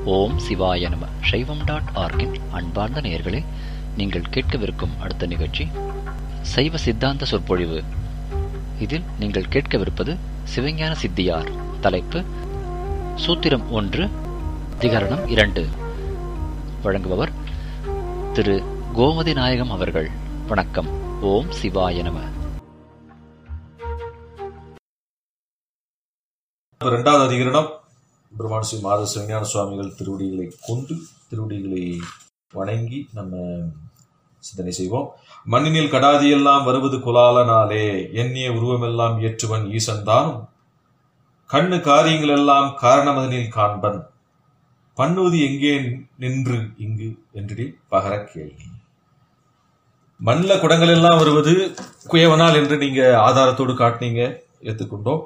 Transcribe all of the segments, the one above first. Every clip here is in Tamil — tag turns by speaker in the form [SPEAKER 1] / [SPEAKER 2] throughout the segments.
[SPEAKER 1] ஓம் சிவாய நம சைவம் டாட் ஆர்கின் அன்பார்ந்த நேயர்களே நீங்கள் கேட்கவிருக்கும் அடுத்த நிகழ்ச்சி சைவ சித்தாந்த சொற்பொழிவு இதில் நீங்கள் கேட்கவிருப்பது சிவஞான சித்தியார் தலைப்பு சூத்திரம் ஒன்று திகரணம் இரண்டு வழங்குபவர் திரு கோமதி நாயகம் அவர்கள் வணக்கம் ஓம் சிவாய நம
[SPEAKER 2] இப்ப இரண்டாவது அதிகரணம் பிரம்மாண்ட ஸ்ரீ மாத சிவஞான சுவாமிகள் திருவடிகளை கொண்டு திருவடிகளை வணங்கி நம்ம சிந்தனை செய்வோம் மண்ணினில் கடாதியெல்லாம் வருவது குலாலனாலே எண்ணிய உருவமெல்லாம் ஏற்றுவன் ஈசன் தானும் கண்ணு காரியங்கள் எல்லாம் காரணமதனில் காண்பன் பண்ணுவது எங்கே நின்று இங்கு என்று பகர கேள்வி மண்ணில் குடங்கள் எல்லாம் வருவது குயவனால் என்று நீங்க ஆதாரத்தோடு காட்டினீங்க ஏற்றுக்கொண்டோம்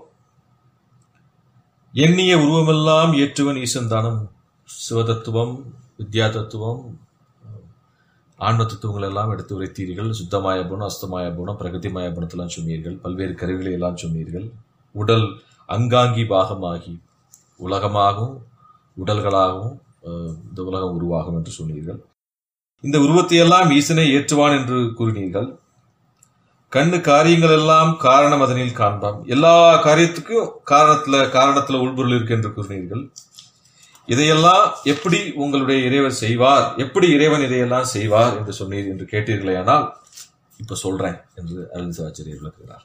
[SPEAKER 2] எண்ணிய உருவமெல்லாம் ஏற்றுவன் ஈசன் தானம் சிவதத்துவம் வித்யா தத்துவம் ஆன்ம தத்துவங்கள் எல்லாம் எடுத்து உரைத்தீர்கள் சுத்தமாய குணம் அஸ்தமாய குணம் பிரகதிமய குணத்தெல்லாம் சொன்னீர்கள் பல்வேறு கருவிகளை எல்லாம் சொன்னீர்கள் உடல் அங்காங்கி பாகமாகி உலகமாகவும் உடல்களாகவும் அஹ், இந்த உலகம் உருவாகும் என்று சொன்னீர்கள் இந்த உருவத்தை எல்லாம் ஈசனை ஏற்றுவான் என்று கூறினீர்கள் கண்ணு காரியங்கள் எல்லாம் காரணம் அதனில் காண்பாம் எல்லா காரியத்துக்கும் காரணத்துல காரணத்துல உள்பொருள் இருக்கு என்று கூறினீர்கள் இதையெல்லாம் எப்படி உங்களுடைய இறைவர் செய்வார் எப்படி இறைவன் இதையெல்லாம் செய்வார் என்று சொன்னீர் என்று கேட்டீர்களேயானால் இப்ப சொல்றேன் என்று அருள் சிவாச்சாரியர் விளக்குகிறார்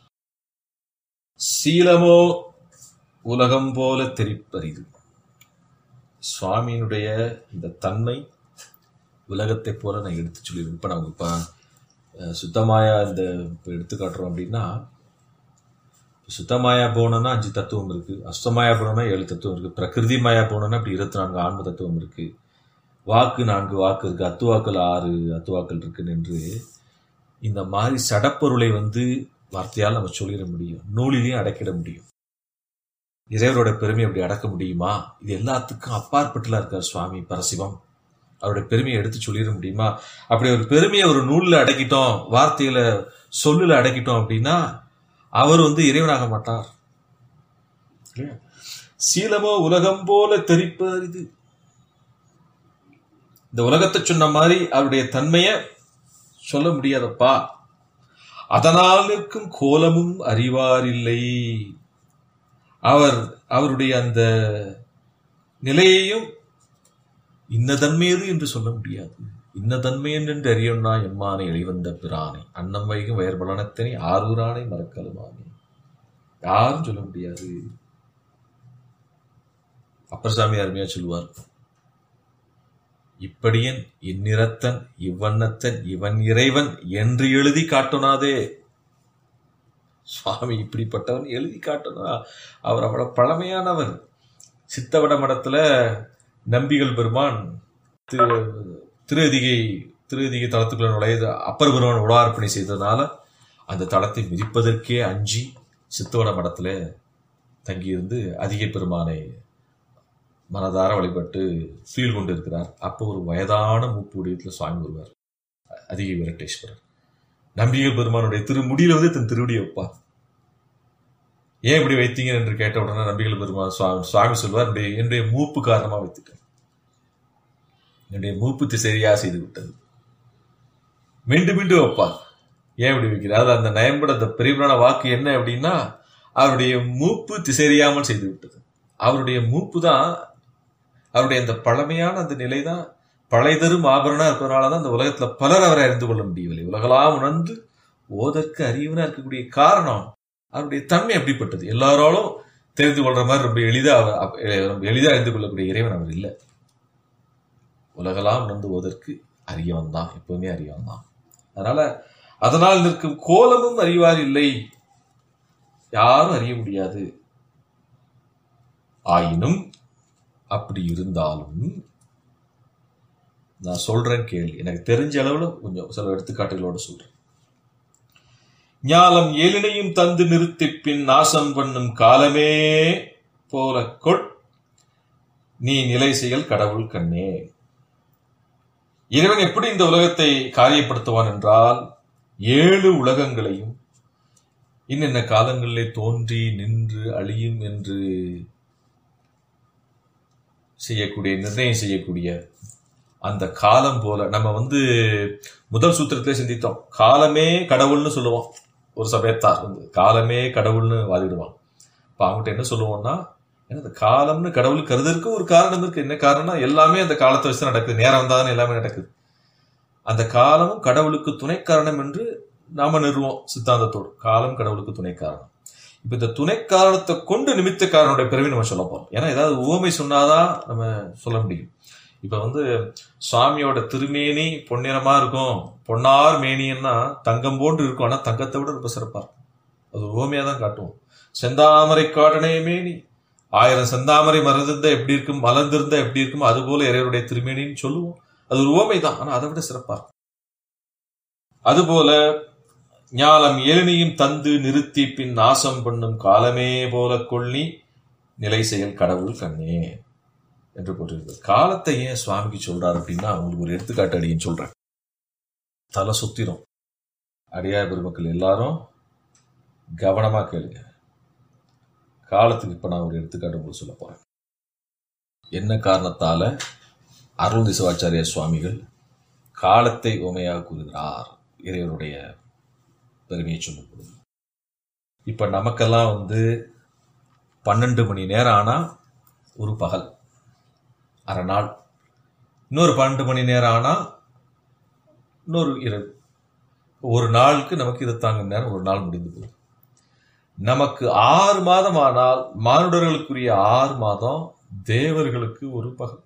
[SPEAKER 2] சீலமோ உலகம் போல தெரிப்பரிது சுவாமியினுடைய இந்த தன்மை உலகத்தை போல நான் எடுத்து சொல்லிடுவேன் இப்ப நம்ம இப்ப அஹ் சுத்தமாயா இந்த இப்போ எடுத்து காட்டுறோம் அப்படின்னா சுத்தமாயா போனோம்னா அஞ்சு தத்துவம் இருக்கு அஷ்டமாயா போனோம்னா ஏழு தத்துவம் இருக்கு பிரகிருதி மாயா போனோம்னா அப்படி இருபத்தி நான்கு ஆன்ம தத்துவம் இருக்கு வாக்கு நான்கு வாக்கு இருக்கு அத்துவாக்கள் ஆறு அத்துவாக்கள் இருக்குன்னு என்று இந்த மாதிரி சடப்பொருளை வந்து வார்த்தையால் நம்ம சொல்லிட முடியும் நூலிலையும் அடக்கிட முடியும் இறைவரோட பெருமை அப்படி அடக்க முடியுமா இது எல்லாத்துக்கும் அப்பாற்பட்டுலாம் இருக்கார் சுவாமி பரசிவம் அவருடைய பெருமையை எடுத்து சொல்லிட முடியுமா அப்படி ஒரு பெருமையை ஒரு நூல்ல அடக்கிட்டோம் வார்த்தையில சொல்லுல அடக்கிட்டோம் அப்படின்னா அவர் வந்து இறைவனாக மாட்டார் இல்லையா? சீலமோ உலகம் போல தெரிப்பது இந்த உலகத்தை சொன்ன மாதிரி அவருடைய தன்மைய சொல்ல முடியாதப்பா அதனால் இருக்கும் கோலமும் அறிவாரில்லை அவர் அவருடைய அந்த நிலையையும் இன்னதன்மையது என்று சொல்ல முடியாது இன்னதன்மையன் என்று அறியொன்னா எம்மானை எளிவந்த பிரானை அன்னம் வைகும் வயர் பலனத்தினை ஆரூரானை மறக்கலுமானே யாரும் சொல்ல முடியாது அப்பர் சாமி அருமையா சொல்லுவார் இப்படியன் இந்நிறத்தன் இவ்வண்ணத்தன் இவன் இறைவன் என்று எழுதி காட்டுனாதே சுவாமி இப்படிப்பட்டவன் எழுதி காட்டுனா அவர் அவ்வளவு பழமையானவர் சித்தவட மடத்துல நம்பிகள் பெருமான் திரு திருஅதிகை திருஅதிகை தளத்துக்குள்ள நுழைய அப்பர் பெருமான் உடார்ப்பணி செய்ததுனால அந்த தளத்தை மிதிப்பதற்கே அஞ்சி சித்தவட மடத்துல தங்கியிருந்து அதிகை பெருமானை மனதார வழிபட்டு ஃபீல் கொண்டு இருக்கிறார் அப்போ ஒரு வயதான மூப்பு உடையத்தில் சுவாமி வருவார் அதிகை வெங்கடேஸ்வரர் நம்பிகள் பெருமானுடைய திருமுடியில வந்து தன் திருவடியை வைப்பார் ஏன் இப்படி வைத்தீங்க என்று கேட்ட உடனே நம்பிகள் பெருமான் சுவாமி சுவாமி சொல்வார் என்னுடைய என்னுடைய மூப்பு காரணமா வைத்துட்டேன் என்னுடைய மூப்பு திசையா செய்து விட்டது மீண்டும் மீண்டும் வைப்பார் ஏன் இப்படி வைக்கிறார் அதாவது அந்த நயம்பட அந்த பெரியவரான வாக்கு என்ன அப்படின்னா அவருடைய மூப்பு திசையாமல் செய்து விட்டது அவருடைய மூப்பு தான் அவருடைய அந்த பழமையான அந்த நிலை தான் பழைதரும் ஆபரணா இருப்பதனால தான் அந்த உலகத்துல பலர் அவரை அறிந்து கொள்ள முடியவில்லை உலகலாம் உணர்ந்து ஓதற்கு அறிவனா இருக்கக்கூடிய காரணம் அவருடைய தன்மை அப்படிப்பட்டது எல்லாராலும் தெரிந்து கொள்ற மாதிரி ரொம்ப எளிதா அவர் அப்ப- எ- ரொம்ப எளிதா அறிந்து கொள்ளக்கூடிய இறைவன் அவர் இல்லை உலகலாம் உணர்ந்து ஓதற்கு அறியவன் தான் எப்பவுமே அறியவன் தான் அதனால அதனால் நிற்கும் கோலமும் அறிவார் இல்லை யாரும் அறிய முடியாது ஆயினும் அப்படி இருந்தாலும் நான் சொல்றேன் கேள் எனக்கு தெரிஞ்ச அளவுல கொஞ்சம் சில எடுத்துக்காட்டுகளோட சொல்றேன் ஞாலம் ஏழினையும் தந்து நிறுத்திப் பின் நாசம் பண்ணும் காலமே போல கொள் நீ நிலை செயல் கடவுள் கண்ணே இறைவன் எப்படி இந்த உலகத்தை காரியப்படுத்துவான் என்றால் ஏழு உலகங்களையும் இன்னென்ன காலங்களிலே தோன்றி நின்று அழியும் என்று செய்யக்கூடிய நிர்ணயம் செய்யக்கூடிய அந்த காலம் போல நம்ம வந்து முதல் சூத்திரத்திலே சிந்தித்தோம் காலமே கடவுள்னு சொல்லுவோம் ஒரு சமயத்தார் வந்து காலமே கடவுள்னு வாதிடுவான் இப்போ அவங்ககிட்ட என்ன சொல்லுவோம்னா ஏன்னா இந்த காலம்னு கடவுள் கருதற்கு ஒரு காரணம் இருக்கு என்ன காரணம்னா எல்லாமே அந்த காலத்தை வச்சு தான் நடக்குது நேரம் வந்தாதான் எல்லாமே நடக்குது அந்த காலமும் கடவுளுக்கு துணை காரணம் என்று நாம நிறுவோம் சித்தாந்தத்தோடு காலம் கடவுளுக்கு துணை காரணம் இப்ப இந்த துணை காரணத்தை கொண்டு நிமித்த காரணனுடைய பிறவி நம்ம சொல்ல போறோம் ஏன்னா ஏதாவது உவமை சொன்னாதான் நம்ம சொல்ல முடியும் இப்ப வந்து சுவாமியோட திருமேனி பொன்னிறமா இருக்கும் பொன்னார் மேனின்னா தங்கம் போன்று இருக்கும் ஆனா தங்கத்தை விட ரொம்ப சிறப்பா இருக்கும் அது உவமையா தான் காட்டுவோம் செந்தாமரை காடனே மேனி ஆயிரம் செந்தாமரை மறந்திருந்தா எப்படி இருக்கும் மலர்ந்திருந்தா எப்படி இருக்கும் அது போல இறைவருடைய திருமேனின்னு சொல்லுவோம் அது ஒரு உவமை தான் ஆனா அதை விட சிறப்பா இருக்கும் அதுபோல ஞாலம் ஏனியும் தந்து நிறுத்தி பின் நாசம் பண்ணும் காலமே போல கொள்ளி நிலை செயல் கடவுள் கண்ணே என்று போட்டிருக்கு காலத்தை ஏன் சுவாமிக்கு சொல்றாரு அப்படின்னா அவங்களுக்கு ஒரு எடுத்துக்காட்டு அடின்னு சொல்றேன் தலை சுத்திரும் அடியார் பெருமக்கள் எல்லாரும் கவனமா கேளுங்க காலத்துக்கு இப்ப நான் ஒரு எடுத்துக்காட்டு உங்களுக்கு சொல்ல போறேன் என்ன காரணத்தால அருள் திசுவாச்சாரிய சுவாமிகள் காலத்தை உமையாக கூறுகிறார் இறைவனுடைய பெருமையை சொல்லும் பொழுது இப்ப நமக்கெல்லாம் வந்து பன்னெண்டு மணி நேரம் ஆனா ஒரு பகல் அரை நாள் இன்னொரு பன்னெண்டு மணி நேரம் ஆனா இன்னொரு இரவு ஒரு நாளுக்கு நமக்கு இருபத்தாங்க நேரம் ஒரு நாள் முடிந்து போகுது நமக்கு ஆறு மாதம் ஆனால் மானுடர்களுக்குரிய ஆறு மாதம் தேவர்களுக்கு ஒரு பகல்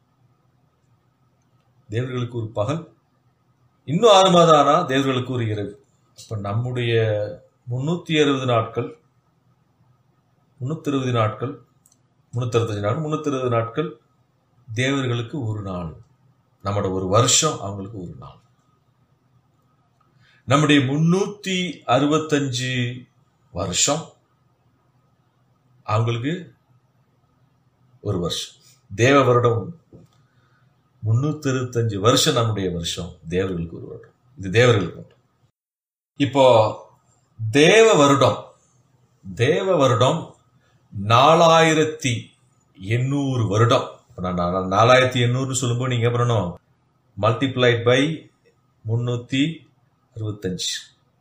[SPEAKER 2] தேவர்களுக்கு ஒரு பகல் இன்னும் ஆறு மாதம் ஆனா தேவர்களுக்கு ஒரு இரவு இப்ப நம்முடைய முன்னூத்தி அறுபது நாட்கள் முன்னூத்தி அறுபது நாட்கள் முன்னூத்தி அறுபத்தஞ்சு நாட்கள் முன்னூத்தி அறுபது நாட்கள் தேவர்களுக்கு ஒரு நாள் நம்மளோட ஒரு வருஷம் அவங்களுக்கு ஒரு நாள் நம்முடைய முன்னூத்தி அறுபத்தஞ்சு வருஷம் அவங்களுக்கு ஒரு வருஷம் தேவ வருடம் முன்னூத்தி இருபத்தஞ்சு வருஷம் நம்முடைய வருஷம் தேவர்களுக்கு ஒரு வருடம் இது தேவர்களுக்கு மட்டும் இப்போ தேவ வருடம் தேவ வருடம் நாலாயிரத்தி எண்ணூறு வருடம் இப்ப நான் நா- நாலாயிரத்தி எண்ணூறு சொல்லும்போது நீங்க என்ன பண்ணணும் மல்டிப்ளைட் பை முன்னூத்தி அறுபத்தஞ்சு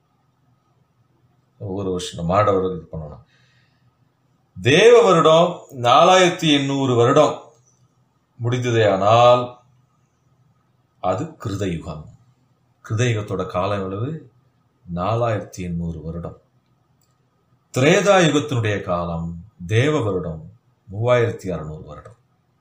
[SPEAKER 2] ஒரு வருஷம் மாட வருடம் இது பண்ணணும் தேவ வருடம் நாலாயிரத்தி எண்ணூறு வருடம் முடிந்ததே ஆனால் அது கிருதயுகம் கிருதயுகத்தோட காலம் எவ்வளவு நாலாயிரத்தி எண்ணூறு வருடம் திரேதா யுகத்தினுடைய காலம் தேவ வருடம் மூவாயிரத்தி அறுநூறு வருடம்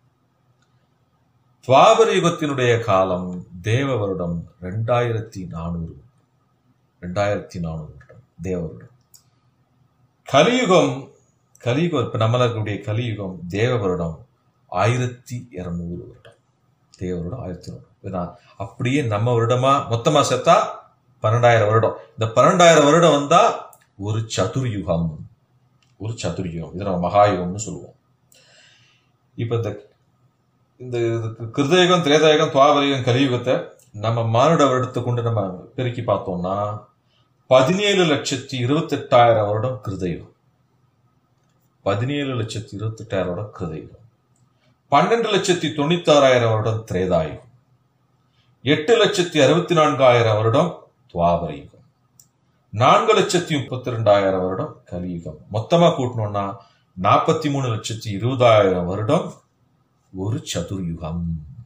[SPEAKER 2] துவாபர யுகத்தினுடைய காலம் தேவ வருடம் ரெண்டாயிரத்தி நானூறு ரெண்டாயிரத்தி நானூறு வருடம் தேவ வருடம் கலியுகம் கலியுகம் இப்ப நம்மள இருக்கக்கூடிய கலியுகம் தேவ வருடம் ஆயிரத்தி இருநூறு வருடம் தேவ வருடம் ஆயிரத்தி நூறு நான் அப்படியே நம்ம வருடமா மொத்தமா சேர்த்தா பன்னெண்டாயிரம் வருடம் இந்த பன்னெண்டாயிரம் வருடம் வந்தா ஒரு சதுர்யுகம் ஒரு சதுர்யுகம் இதை நம்ம மகாயுகம்னு சொல்லுவோம் இப்ப இந்த இந்த இதுக்கு கிருதயுகம் திரேதாயுகம் துவாபரயுகம் கலியுகத்தை நம்ம மானுட வருடத்தை கொண்டு நம்ம பெருக்கி பார்த்தோம்னா பதினேழு லட்சத்தி இருபத்தெட்டாயிரம் வருடம் கிருதயுகம் பதினேழு லட்சத்தி இருபத்தெட்டாயிரம் வருடம் கிருதயுகம் பன்னெண்டு லட்சத்தி தொண்ணூத்தாறாயிரம் வருடம் திரேதாயுகம் எட்டு லட்சத்தி அறுபத்தி நான்காயிரம் வருடம் துவாபர யுகம் நான்கு லட்சத்தி முப்பத்தி ரெண்டாயிரம் வருடம் கலியுகம் மொத்தமா கூட்டணும்னா நாற்பத்தி மூணு லட்சத்தி இருபதாயிரம் வருடம் ஒரு சதுர்யுகம்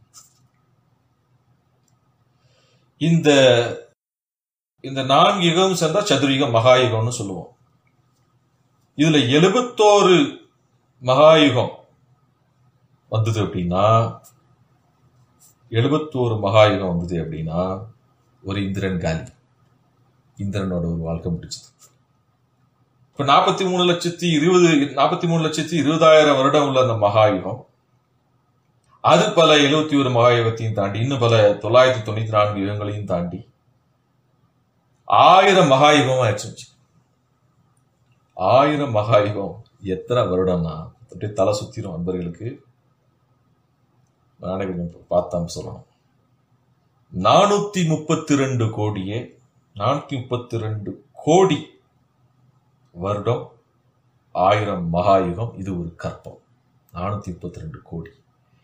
[SPEAKER 2] இந்த இந்த நான்கு யுகம் சேர்ந்தா சதுர்யுகம் மகாயுகம்னு சொல்லுவோம் இதுல எழுபத்தோரு மகாயுகம் வந்தது அப்படின்னா எழுபத்தோரு மகாயுகம் வந்தது அப்படின்னா ஒரு இந்திரன் காலி இந்திரனோட ஒரு வாழ்க்கை முடிச்சது இப்ப நாற்பத்தி மூணு லட்சத்தி இருபது நாற்பத்தி மூணு லட்சத்தி இருபதாயிரம் வருடம் உள்ள அந்த மகாயுகம் அது பல எழுபத்தி ஒரு மகாயுகத்தையும் தாண்டி இன்னும் பல தொள்ளாயிரத்தி தொண்ணூத்தி நான்கு யுகங்களையும் தாண்டி ஆயிரம் மகாயுகம் ஆயிடுச்சு ஆயிரம் மகாயுகம் எத்தனை வருடம்னா அப்படியே தலை சுத்திரும் அன்பர்களுக்கு நானே கொஞ்சம் பார்த்தாம சொல்லணும் நானூத்தி முப்பத்தி ரெண்டு கோடியே நானூத்தி முப்பத்தி ரெண்டு கோடி வருடம் ஆயிரம் மகாயுகம் இது ஒரு கற்பம் நானூத்தி முப்பத்தி ரெண்டு கோடி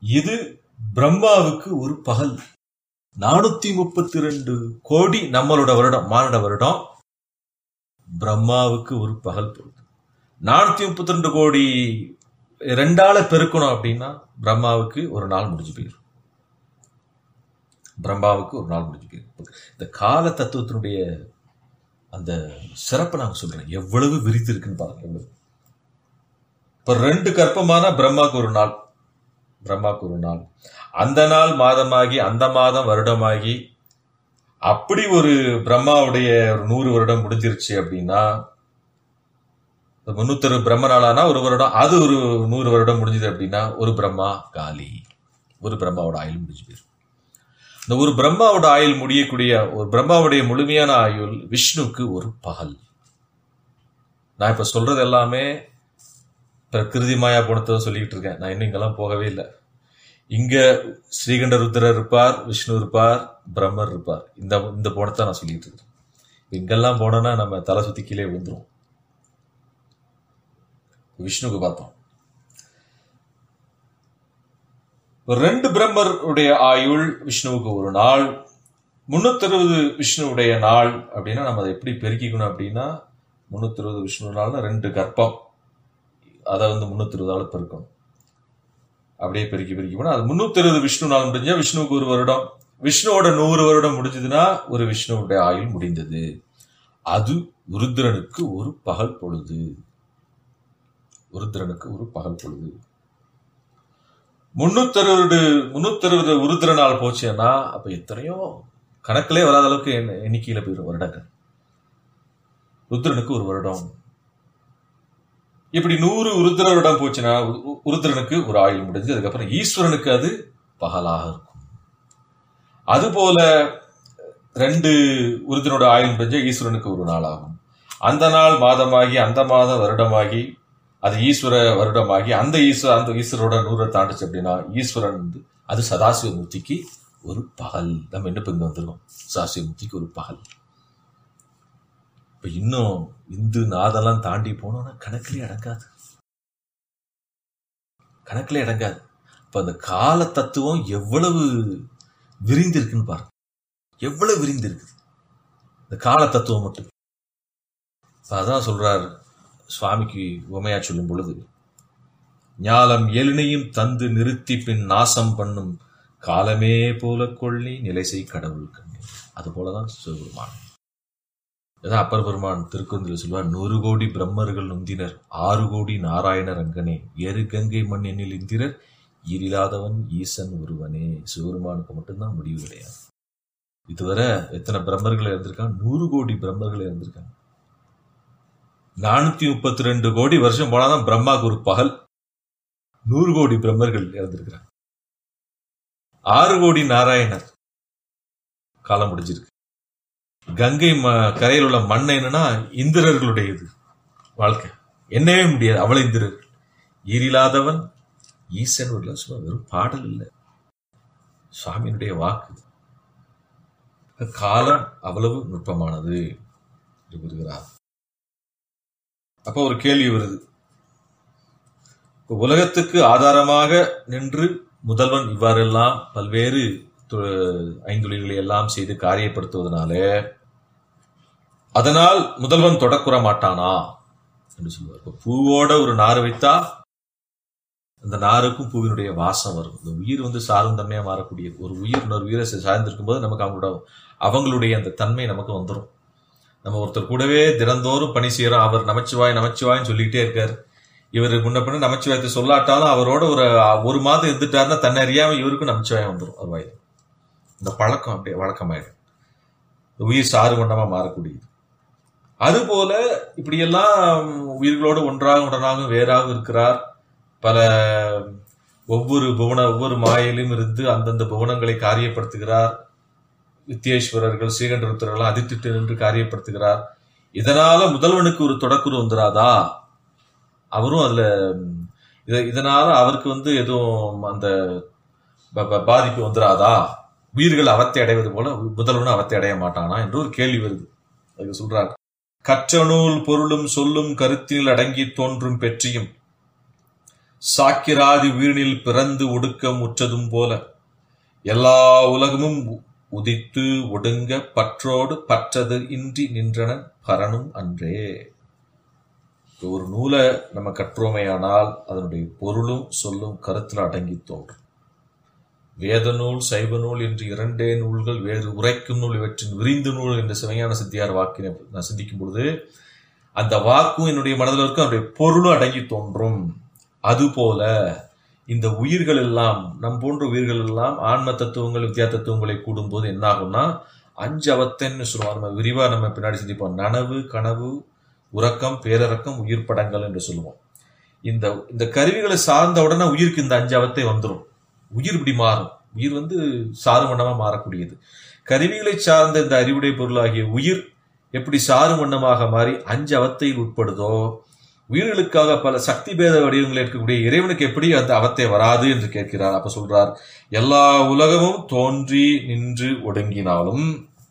[SPEAKER 2] இது பிரம்மாவுக்கு ஒரு பகல் நானூத்தி முப்பத்தி ரெண்டு கோடி நம்மளோட வருடம் மானிட வருடம் பிரம்மாவுக்கு ஒரு பகல் பொழுது நானூத்தி முப்பத்தி ரெண்டு கோடி ரெண்டால பெருக்கணும் அப்படின்னா பிரம்மாவுக்கு ஒரு நாள் முடிஞ்சு போயிடும் பிரம்மாவுக்கு ஒரு நாள் முடிஞ்சு போயிடும் இந்த கால தத்துவத்தினுடைய அந்த சிறப்பை நான் சொல்றேன் எவ்வளவு விரித்து இருக்குன்னு பாருங்க எவ்வளவு இப்ப ரெண்டு கற்பமான பிரம்மாவுக்கு ஒரு நாள் பிரம்மாவுக்கு ஒரு நாள் அந்த நாள் மாதமாகி அந்த மாதம் வருடமாகி அப்படி ஒரு பிரம்மாவுடைய ஒரு நூறு வருடம் முடிஞ்சிருச்சு அப்படின்னா முன்னூத்தறு பிரம்ம நாளானா ஒரு வருடம் அது ஒரு நூறு வருடம் முடிஞ்சது அப்படின்னா ஒரு பிரம்மா காலி ஒரு பிரம்மாவோட ஆயுள் முடிஞ்சு போயிடும் இந்த ஒரு பிரம்மாவோட ஆயுள் முடியக்கூடிய ஒரு பிரம்மாவுடைய முழுமையான ஆயுள் விஷ்ணுவுக்கு ஒரு பகல் நான் இப்ப சொல்றது எல்லாமே பிரகிருதி மாயா போனத்தை சொல்லிக்கிட்டு இருக்கேன் நான் இன்னும் இங்கெல்லாம் போகவே இல்லை இங்க ஸ்ரீகண்ட ருத்ரர் இருப்பார் விஷ்ணு இருப்பார் பிரம்மர் இருப்பார் இந்த இந்த போனத்தை நான் சொல்லிட்டு இருக்கேன் இங்கெல்லாம் போனோம்னா நம்ம தலை சுத்தி கீழே விழுந்துரும் விஷ்ணுக்கு பார்த்தோம் ரெண்டு பிரம்மர் உடைய ஆயுள் விஷ்ணுவுக்கு ஒரு நாள் முன்னூத்தி அறுபது விஷ்ணுவுடைய நாள் அப்படின்னா நம்ம அதை எப்படி பெருக்கிக்கணும் அப்படின்னா முன்னூத்தி இருபது விஷ்ணு நாள்னா ரெண்டு கர்ப்பம் அதை வந்து முன்னூத்தி இருபதால பெருக்கணும் அப்படியே பெருக்கி பெருக்கி போனா அது முன்னூத்தி இருபது விஷ்ணு நாள் முடிஞ்சா விஷ்ணுவுக்கு ஒரு வருடம் விஷ்ணுவோட நூறு வருடம் முடிஞ்சதுன்னா ஒரு விஷ்ணுவுடைய ஆயுள் முடிந்தது அது உருத்திரனுக்கு ஒரு பகல் பொழுது உருத்திரனுக்கு ஒரு பகல் பொழுது முன்னூத்தி அறுபது முன்னூத்தி அறுபது உருத்திர நாள் போச்சுன்னா அப்ப எத்தனையோ கணக்கிலே வராத அளவுக்கு எண்ண- எண்ணிக்கையில போயிடும் வருடங்கள் ருத்ரனுக்கு ஒரு வருடம் இப்படி நூறு உருத்திர வருடம் போச்சுன்னா உ- உ- உருத்திரனுக்கு ஒரு ஆயுள் முடிஞ்சு அதுக்கப்புறம் ஈஸ்வரனுக்கு அது பகலாக இருக்கும் அதுபோல ரெண்டு உருத்திரனோட ஆயுள் முடிஞ்ச ஈஸ்வரனுக்கு ஒரு நாள் ஆகும் அந்த நாள் மாதமாகி அந்த மாதம் வருடமாகி அது ஈஸ்வர வருடமாகி அந்த ஈஸ்வர அந்த ஈஸ்வரோட நூறை தாண்டுச்சு அப்படின்னா ஈஸ்வரன் வந்து அது சதாசிவமூர்த்திக்கு ஒரு பகல் நம்ம என்ன இங்க வந்திருக்கோம் சதாசிவமூர்த்திக்கு ஒரு பகல் இப்ப இன்னும் இந்து நாதெல்லாம் தாண்டி போனோம்னா கணக்கிலே அடங்காது கணக்கிலே அடங்காது இப்ப அந்த கால தத்துவம் எவ்வளவு விரிந்திருக்குன்னு பாருங்க எவ்வளவு விரிந்திருக்கு இந்த கால தத்துவம் மட்டும் இப்ப அதான் சொல்றார் சுவாமிக்கு உமையா சொல்லும் பொழுது ஞாலம் எழினையும் தந்து நிறுத்தி பின் நாசம் பண்ணும் காலமே போல கொள்ளி நிலைசை கடவுள் கண்ணே அது போலதான் சிவபெருமான் ஏதா அப்பர் பெருமான் திருக்குறந்தில் சொல்வார் நூறு கோடி பிரம்மர்கள் நுந்தினர் ஆறு கோடி நாராயணர் அங்கனே ஏறு கங்கை மண் எண்ணில் இந்திரர் ஈரில்லாதவன் ஈசன் ஒருவனே சிவபெருமானுக்கு மட்டும்தான் முடிவு கிடையாது இதுவரை எத்தனை பிரம்மர்கள் இருந்திருக்காங்க நூறு கோடி பிரம்மர்கள் இருந்திருக்காங்க நானூத்தி முப்பத்தி ரெண்டு கோடி வருஷம் போனாதான் பிரம்மாவுக்கு ஒரு பகல் நூறு கோடி பிரம்மர்கள் இறந்திருக்கிறாங்க ஆறு கோடி நாராயணர் காலம் முடிஞ்சிருக்கு கங்கை ம கரையில் உள்ள மண் என்னன்னா இந்திரர்களுடையது வாழ்க்கை என்னவே முடியாது அவள இந்திரர்கள் ஈரில்லாதவன் ஈசன் ஒரு சும்மா வெறும் பாடல் இல்லை சுவாமியினுடைய வாக்கு காலம் அவ்வளவு நுட்பமானது என்று கூறுகிறார் அப்ப ஒரு கேள்வி வருது இப்ப உலகத்துக்கு ஆதாரமாக நின்று முதல்வன் இவ்வாறெல்லாம் பல்வேறு தொ- ஐந்தொழில்களை எல்லாம் செய்து காரியப்படுத்துவதனாலே அதனால் முதல்வன் தொடக்குற மாட்டானா என்று சொல்லுவார் இப்ப பூவோட ஒரு நாறு வைத்தா அந்த நாருக்கும் பூவினுடைய வாசம் வரும் இந்த உயிர் வந்து சாரும் தன்மையா மாறக்கூடியது ஒரு உயிர் இன்னொரு உயிரை சார்ந்திருக்கும் போது நமக்கு அவங்களோட அவங்களுடைய அந்த தன்மை நமக்கு வந்துடும் நம்ம ஒருத்தர் கூடவே தினந்தோறும் பணி செய்யறோம் அவர் நமச்சிவாய் நமச்சிவாய்ன்னு சொல்லிக்கிட்டே இருக்காரு இவர் முன்ன பின்ன நமச்சிவாயத்தை சொல்லாட்டாலும் அவரோட ஒரு ஒரு மாதம் இருந்துட்டாருன்னா தன்னை அறியாம இவருக்கும் நமச்சிவாயம் வந்துடும் அது வாயில் இந்த பழக்கம் அப்படியே வழக்கமாயிடும் இந்த உயிர் சாறு வண்ணமா மாறக்கூடியது அதுபோல இப்படியெல்லாம் உயிர்களோடு ஒன்றாக உடனாக வேறாக இருக்கிறார் பல ஒவ்வொரு புவன ஒவ்வொரு மாயிலும் இருந்து அந்தந்த புவனங்களை காரியப்படுத்துகிறார் வித்யேஸ்வரர்கள் ஸ்ரீகண்டருத்தர்கள் அதிர்த்திட்டு நின்று காரியப்படுத்துகிறார் இதனால முதல்வனுக்கு ஒரு தொடக்குரு வந்துராதா அவரும் அதுல ம், இத- இதனால அவருக்கு வந்து எதுவும் அந்த ப- ப- பாதிப்பு வந்துராதா உயிர்கள் அவத்தை அடைவது போல முதல்வனும் அவத்தை அடைய மாட்டானா என்று ஒரு கேள்வி வருது அதுக்கு சொல்றார் கற்ற நூல் பொருளும் சொல்லும் கருத்தில் அடங்கி தோன்றும் பெற்றியும் சாக்கிராதி உயிரினில் பிறந்து ஒடுக்கம் உற்றதும் போல எல்லா உலகமும் உ- உதித்து ஒடுங்க பற்றோடு பற்றது இன்றி நின்றன பரனும் அன்றே இப்ப ஒரு நூலை நம்ம கற்றோமேயானால் அதனுடைய பொருளும் சொல்லும் கருத்தில் அடங்கி தோன்றும் வேத நூல் சைவ நூல் என்று இரண்டே நூல்கள் வேறு உரைக்கும் நூல் இவற்றின் விரிந்து நூல் என்ற சிவஞான சித்தியார் வாக்கினை நான் சிந்திக்கும் பொழுது அந்த வாக்கும் என்னுடைய மனதில் இருக்கும் அதனுடைய பொருளும் அடங்கி தோன்றும் அதுபோல இந்த உயிர்கள் எல்லாம் நம் போன்ற உயிர்கள் எல்லாம் ஆன்ம தத்துவங்கள் வித்யா தத்துவங்களை கூடும்போது என்ன ஆகும்னா அஞ்சு அவத்தன்னு சொல்லுவாங்க நம்ம விரிவா நம்ம பின்னாடி சிந்திப்போம் நனவு கனவு உறக்கம் பேரறக்கம் உயிர் படங்கள் என்று சொல்லுவோம் இந்த இந்த கருவிகளை சார்ந்த உடனே உயிருக்கு இந்த அஞ்சு அவத்தை வந்துடும் உயிர் இப்படி மாறும் உயிர் வந்து சாறுவண்ணமா மாறக்கூடியது கருவிகளை சார்ந்த இந்த அறிவுடை பொருளாகிய உயிர் எப்படி சாறு வண்ணமாக மாறி அஞ்சு அவத்தையில் உட்படுதோ உயிர்களுக்காக பல சக்தி பேத வடிவங்கள் இருக்கக்கூடிய இறைவனுக்கு எப்படி அந்த அவத்தை வராது என்று கேட்கிறார் அப்ப சொல்றார் எல்லா உலகமும் தோன்றி நின்று ஒடுங்கினாலும்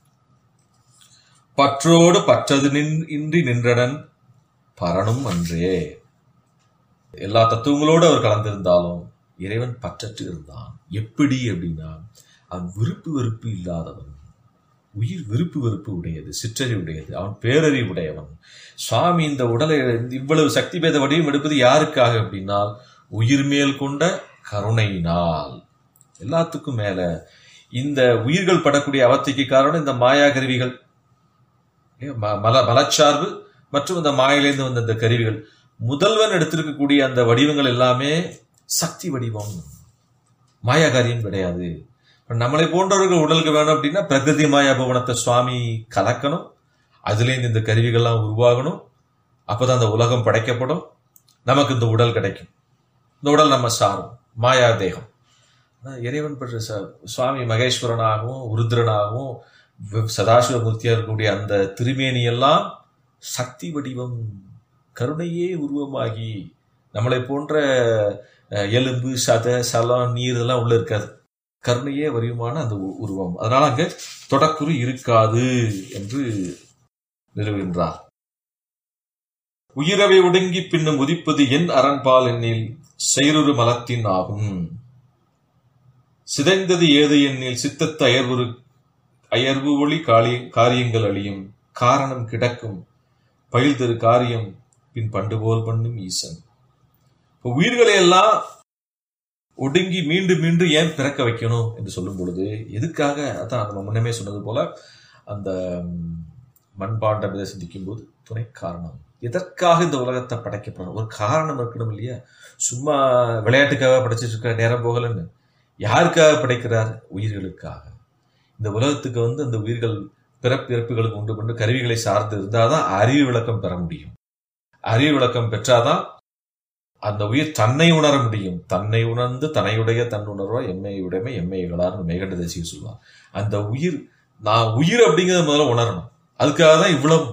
[SPEAKER 2] பற்றோடு பற்றது நின் இன்றி நின்றனன் பரனும் அன்றே எல்லா தத்துவங்களோடு அவர் கலந்திருந்தாலும் இறைவன் பற்றற்று இருந்தான் எப்படி அப்படின்னா அவன் விருப்பு வெறுப்பு இல்லாதவன் உயிர் விருப்பு வெறுப்பு உடையது சிற்றறி உடையது அவன் பேரறிவு உடையவன் சுவாமி இந்த உடலை இவ்வளவு சக்தி பேத வடிவம் எடுப்பது யாருக்காக அப்படின்னா உயிர் மேல் கொண்ட கருணையினால் எல்லாத்துக்கும் மேல இந்த உயிர்கள் படக்கூடிய அவத்தைக்கு காரணம் இந்த மாயா கருவிகள் இல்லையா? ம- மல மலச்சார்பு மற்றும் இந்த மாயிலேருந்து வந்த இந்த கருவிகள் முதல்வன் எடுத்திருக்கக்கூடிய அந்த வடிவங்கள் எல்லாமே சக்தி வடிவம் மாயா காரியம் கிடையாது இப்ப நம்மளை போன்றவர்கள் உடலுக்கு வேணும் அப்படின்னா பிரகிருதி மாயா பவனத்தை சுவாமி கலக்கணும் அதுலேருந்து இந்த கருவிகள்லாம் உருவாகணும் அப்பதான் அந்த உலகம் படைக்கப்படும் நமக்கு இந்த உடல் கிடைக்கும் இந்த உடல் நம்ம சாரும் மாயா தேகம் ஆனா இறைவன் பெற்ற ச- சுவாமி மகேஸ்வரனாகவும் உருத்ரனாகவும் வ- சதாசிவமூர்த்தியா இருக்கக்கூடிய அந்த திருமேனி எல்லாம் சக்தி வடிவம் கருணையே உருவமாகி நம்மளை போன்ற அஹ், எலும்பு சத சலம் நீர் இதெல்லாம் உள்ள இருக்காது கருணையே வடிவமான அந்த உ- உருவம் அதனால அங்க தொடக்குரு இருக்காது என்று நிறுவுகின்றார் உயிரவை ஒடுங்கி பின்னும் உதிப்பது என் அரண்பால் எண்ணில் செயலுறு மலத்தின் ஆகும் சிதைந்தது ஏது எண்ணில் சித்தத்து அயர்வுரு அயர்வு ஒளி காளி காரியங்கள் அழியும் காரணம் கிடக்கும் பயில் திரு காரியம் பின் பண்டு போல் பண்ணும் ஈசன் இப்ப உயிர்களை எல்லாம் ஒடுங்கி மீண்டும் மீண்டும் ஏன் பிறக்க வைக்கணும் என்று சொல்லும் பொழுது எதுக்காக அதான் நம்ம முன்னமே சொன்னது போல அந்த ம், மண்பாண்டம் இதை சிந்திக்கும் போது துணை காரணம் எதற்காக இந்த உலகத்தை படைக்கப்படணும் ஒரு காரணம் இருக்கணும் இல்லையா சும்மா விளையாட்டுக்காக படைச்சிட்டு இருக்க நேரம் போகலன்னு யாருக்காக படைக்கிறார் உயிர்களுக்காக இந்த உலகத்துக்கு வந்து அந்த உயிர்கள் பிறப்பிறப்புகளுக்கு உண்டு கொண்டு கருவிகளை சார்ந்து இருந்தாதான் அறிவு விளக்கம் பெற முடியும் அறிவு விளக்கம் பெற்றாதான் அந்த உயிர் தன்னை உணர முடியும் தன்னை உணர்ந்து தன்னையுடைய தன் உணர்வா எம்மை உடைமை எம்மை இகழார்னு மேகண்ட தேசியம் சொல்லுவார் அந்த உயிர் நான் உயிர் அப்படிங்கிறத முதல்ல உணரணும் அதுக்காக தான் இவ்வளவு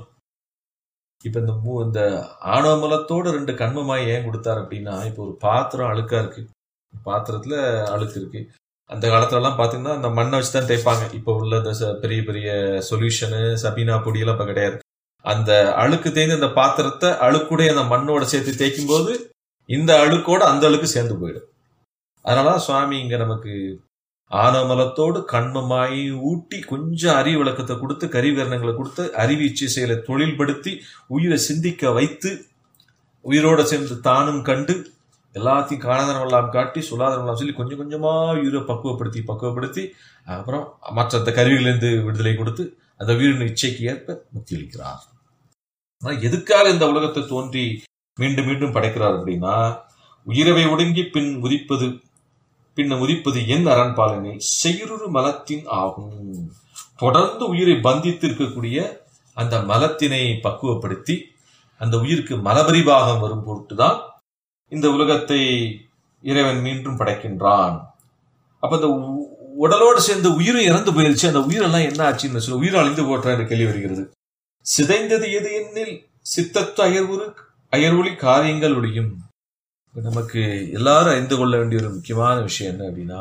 [SPEAKER 2] இப்ப இந்த மூ இந்த ஆணவ மலத்தோட ரெண்டு கண்மமாய் ஏன் கொடுத்தாரு அப்படின்னா இப்போ ஒரு பாத்திரம் அழுக்கா இருக்கு பாத்திரத்துல அழுக்கு இருக்கு அந்த காலத்துல எல்லாம் பாத்தீங்கன்னா அந்த மண்ணை வச்சு தான் தேய்ப்பாங்க இப்போ உள்ள இந்த ச- பெரிய பெரிய சொல்யூஷனு சபீனா பொடியெல்லாம் இப்ப கிடையாது அந்த அழுக்கு தேய்ந்து அந்த பாத்திரத்தை அழுக்குடைய அந்த மண்ணோட சேர்த்து தேய்க்கும் போது இந்த அழுக்கோட அந்த அழுக்கு சேர்ந்து போயிடும் அதனாலதான் சுவாமி இங்க நமக்கு ஆனமலத்தோடு கண்மமாயி ஊட்டி கொஞ்சம் அறிவு விளக்கத்தை கொடுத்து கரிவரணங்களை கொடுத்து அறிவு இச்சை செயலை தொழில்படுத்தி உயிரை சிந்திக்க வைத்து உயிரோட சேர்ந்து தானும் கண்டு எல்லாத்தையும் காணாதனம் எல்லாம் காட்டி சொல்லாதனம் எல்லாம் சொல்லி கொஞ்சம் கொஞ்சமா உயிரை பக்குவப்படுத்தி பக்குவப்படுத்தி அப்புறம் மற்ற அந்த கருவிகளிலிருந்து விடுதலை கொடுத்து அந்த உயிரின் இச்சைக்கு ஏற்ப முக்தி அளிக்கிறார் ஆனா எதுக்காக இந்த உலகத்தை தோன்றி மீண்டும் மீண்டும் படைக்கிறார் அப்படின்னா உயிரவை ஒடுங்கி பின் உதிப்பது பின்ன உதிப்பது என் அரண்பாலனில் செய்யுறு மலத்தின் ஆகும் தொடர்ந்து உயிரை பந்தித்து இருக்கக்கூடிய அந்த மலத்தினை பக்குவப்படுத்தி அந்த உயிருக்கு மலபரிபாகம் வரும் பொருட்டுதான் இந்த உலகத்தை இறைவன் மீண்டும் படைக்கின்றான் அப்ப அந்த உ- உடலோடு சேர்ந்த உயிரும் இறந்து போயிருச்சு அந்த உயிரெல்லாம் என்ன ஆச்சுன்னு சொல்ல உயிர் அழிந்து போற்ற என்ற கேள்வி வருகிறது சிதைந்தது எது எண்ணில் சித்தத்து அயர்வுரு அயர்வொளி காரியங்கள் ஒழியும் இப்ப நமக்கு எல்லாரும் அறிந்து கொள்ள வேண்டிய ஒரு முக்கியமான விஷயம் என்ன அப்படின்னா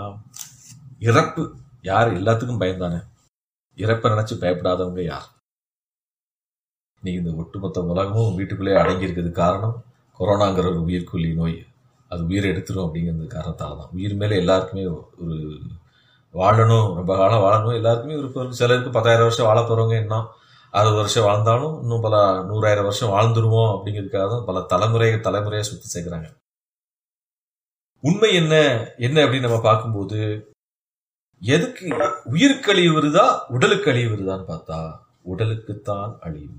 [SPEAKER 2] இறப்பு யார் எல்லாத்துக்கும் பயந்தானே இறப்பை நினைச்சு பயப்படாதவங்க யார் நீ இந்த ஒட்டுமொத்த உலகமும் வீட்டுக்குள்ளே அடங்கி இருக்கிறது காரணம் கொரோனாங்கிற ஒரு உயிர்கொல்லி நோய் அது உயிரை எடுத்துரும் அப்படிங்கிறது காரணத்தால தான் உயிர் மேலே எல்லாருக்குமே ஒரு வாழணும் ரொம்ப காலம் வாழணும் எல்லாருக்குமே விருப்பம் சிலருக்கு பத்தாயிரம் வருஷம் வாழ போகிறவங்க என்ன அறுபது வருஷம் வாழ்ந்தாலும் இன்னும் பல நூறாயிரம் வருஷம் வாழ்ந்துருவோம் அப்படிங்கிறதுக்காக தான் பல தலைமுறை தலைமுறையாக சுற்றி சேர்க்குறாங்க உண்மை என்ன என்ன அப்படின்னு நம்ம பார்க்கும்போது எதுக்கு உயிருக்கு அழிவு வருதா உடலுக்கு அழிவு வருதான்னு பார்த்தா உடலுக்குத்தான் அழிவு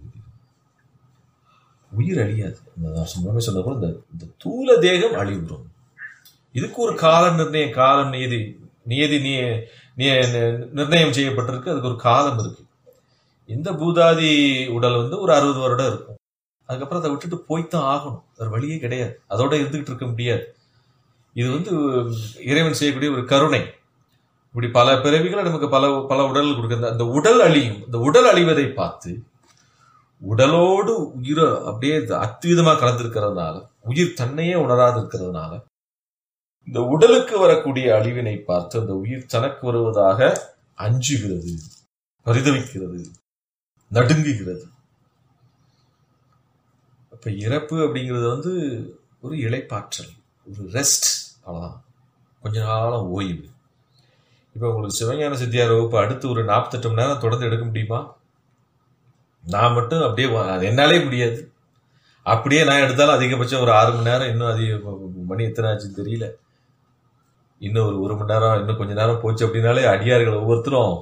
[SPEAKER 2] உயிர் அழியாது முன்னமே சொன்ன போல இந்த இந்த தூல தேகம் அழிவுறும் இதுக்கு ஒரு கால நிர்ணயம் காலம் நியதி நியதி நிர்ணயம் செய்யப்பட்டிருக்கு அதுக்கு ஒரு காலம் இருக்கு இந்த பூதாதி உடல் வந்து ஒரு அறுபது வருடம் இருக்கும் அதுக்கப்புறம் அதை விட்டுட்டு போய்த்தான் ஆகணும் வேறு வழியே கிடையாது அதோட இருந்துகிட்டு இருக்க முடியாது இது வந்து இறைவன் செய்யக்கூடிய ஒரு கருணை இப்படி பல பிறவிகளை நமக்கு பல பல உடல் கொடுக்குறது அந்த உடல் அழியும் இந்த உடல் அழிவதை பார்த்து உடலோடு உயிரை அப்படியே அத்விதமா கலந்திருக்கிறதுனால உயிர் தன்னையே உணராது இருக்கிறதுனால இந்த உடலுக்கு வரக்கூடிய அழிவினை பார்த்து அந்த உயிர் தனக்கு வருவதாக அஞ்சுகிறது பரிதவிக்கிறது நடுங்குகிறது அப்ப இறப்பு அப்படிங்கிறது வந்து ஒரு இழைப்பாற்றல் ஒரு ரெஸ்ட் அவ்வளோதான் கொஞ்ச நாளம் ஓய்வு இப்போ உங்களுக்கு சிவஞான சித்தியார் வகுப்பு அடுத்து ஒரு நாற்பத்தெட்டு மணி நேரம் தொடர்ந்து எடுக்க முடியுமா நான் மட்டும் அப்படியே என்னாலே முடியாது அப்படியே நான் எடுத்தாலும் அதிகபட்சம் ஒரு ஆறு மணி நேரம் இன்னும் அதிக மணி எத்தனை ஆச்சுன்னு தெரியல இன்னும் ஒரு ஒரு மணி நேரம் இன்னும் கொஞ்ச நேரம் போச்சு அப்படின்னாலே அடியார்கள் ஒவ்வொருத்தரும்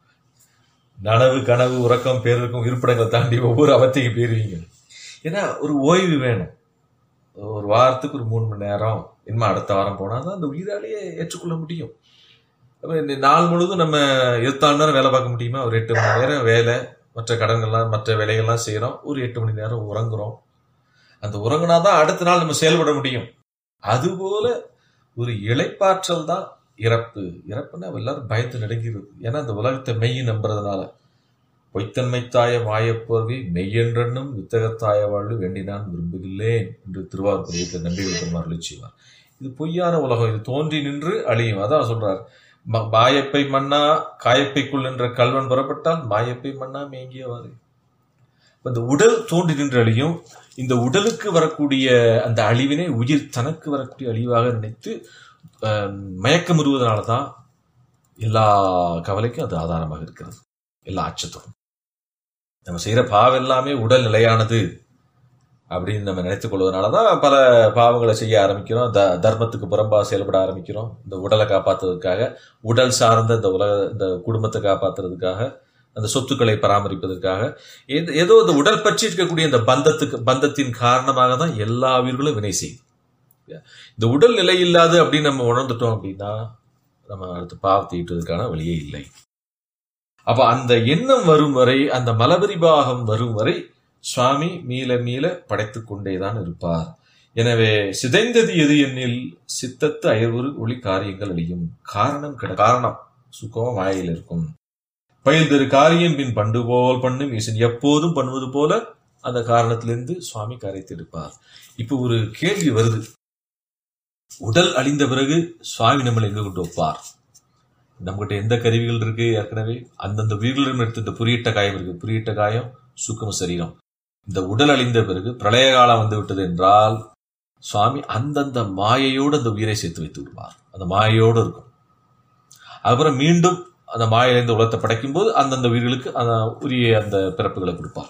[SPEAKER 2] நனவு கனவு உறக்கம் பேருக்கும் இருப்பிடங்களை தாண்டி ஒவ்வொரு அவத்தைக்கு போயிருவீங்க ஏன்னா ஒரு ஓய்வு வேணும் ஒரு வாரத்துக்கு ஒரு மூணு மணி நேரம் இனிமே அடுத்த வாரம் போனால் தான் அந்த உயிராலேயே ஏற்றுக்கொள்ள முடியும் நாள் முழுதும் நம்ம இருபத்தாலு நேரம் வேலை பார்க்க முடியுமா ஒரு எட்டு மணி நேரம் வேலை மற்ற கடன்கள்லாம் மற்ற வேலைகள்லாம் செய்கிறோம் ஒரு எட்டு மணி நேரம் உறங்குறோம் அந்த உறங்குனா தான் அடுத்த நாள் நம்ம செயல்பட முடியும் அதுபோல ஒரு இழைப்பாற்றல் தான் இறப்பு இறப்புன்னா எல்லாரும் பயத்து நடுங்கிறது ஏன்னா அந்த உலகத்தை மெய் நம்புறதுனால பொய்த்தன்மை தாய மாயப்போர்வை மெய்யென்றென்னும் வித்தகத்தாய வாழ்வு வேண்டினான் விரும்புகில்லேன் என்று திருவாரூர் நம்பிகள் பெருமாள் செய்வார் இது பொய்யான உலகம் இது தோன்றி நின்று அழியும் அதான் சொல்றார் மாயப்பை மன்னா காயப்பைக்குள் என்ற கல்வன் புறப்பட்டால் மாயப்பை மன்னா மேங்கியவாறு இந்த உடல் தோன்றி நின்று அழியும் இந்த உடலுக்கு வரக்கூடிய அந்த அழிவினை உயிர் தனக்கு வரக்கூடிய அழிவாக நினைத்து மயக்கமுறுவதனால தான் எல்லா கவலைக்கும் அது ஆதாரமாக இருக்கிறது எல்லா அச்சத்தும் நம்ம செய்யற பாவம் எல்லாமே உடல் நிலையானது அப்படின்னு நம்ம நினைத்துக் கொள்வதனால தான் பல பாவங்களை செய்ய ஆரம்பிக்கிறோம் த தர்மத்துக்கு புறம்பா செயல்பட ஆரம்பிக்கிறோம் இந்த உடலை காப்பாற்றுறதுக்காக உடல் சார்ந்த இந்த உலக இந்த குடும்பத்தை காப்பாற்றுறதுக்காக அந்த சொத்துக்களை பராமரிப்பதற்காக ஏதோ இந்த உடல் பற்றி இருக்கக்கூடிய இந்த பந்தத்துக்கு பந்தத்தின் காரணமாக தான் எல்லா உயிர்களும் வினை செய்யும் இந்த உடல் நிலை இல்லாது அப்படின்னு நம்ம உணர்ந்துட்டோம் அப்படின்னா நம்ம அடுத்து பாவத்தை ஈட்டுவதற்கான வழியே இல்லை அப்ப அந்த எண்ணம் வரும் வரை அந்த மலபரிபாகம் வரும் வரை சுவாமி மீள மீள படைத்து கொண்டேதான் இருப்பார் எனவே சிதைந்தது எது எண்ணில் சித்தத்து அயர்வுறு ஒளி காரியங்கள் அழியும் காரணம் கிட காரணம் சுகம் வாயில் இருக்கும் பயில்தரு காரியம் பின் பண்டு போல் பண்ணும் ஈசன் எப்போதும் பண்ணுவது போல அந்த காரணத்திலிருந்து சுவாமி கரைத்தெடுப்பார் இப்போ ஒரு கேள்வி வருது உடல் அழிந்த பிறகு சுவாமி நம்மளை எங்க கொண்டு வைப்பார் நம்மகிட்ட எந்த கருவிகள் இருக்கு ஏற்கனவே அந்தந்த உயிர்களிடம் எடுத்து இந்த புரியட்ட காயம் இருக்கு புரியட்ட காயம் சுக்கம சரீரம் இந்த உடல் அழிந்த பிறகு பிரளய காலம் வந்து விட்டது என்றால் சுவாமி அந்தந்த மாயையோடு அந்த உயிரை சேர்த்து வைத்து விடுவார் அந்த மாயையோடு இருக்கும் அப்புறம் மீண்டும் அந்த மாயிலிருந்து உலகத்தை படைக்கும் போது அந்தந்த உயிர்களுக்கு அந்த உரிய அந்த பிறப்புகளை கொடுப்பார்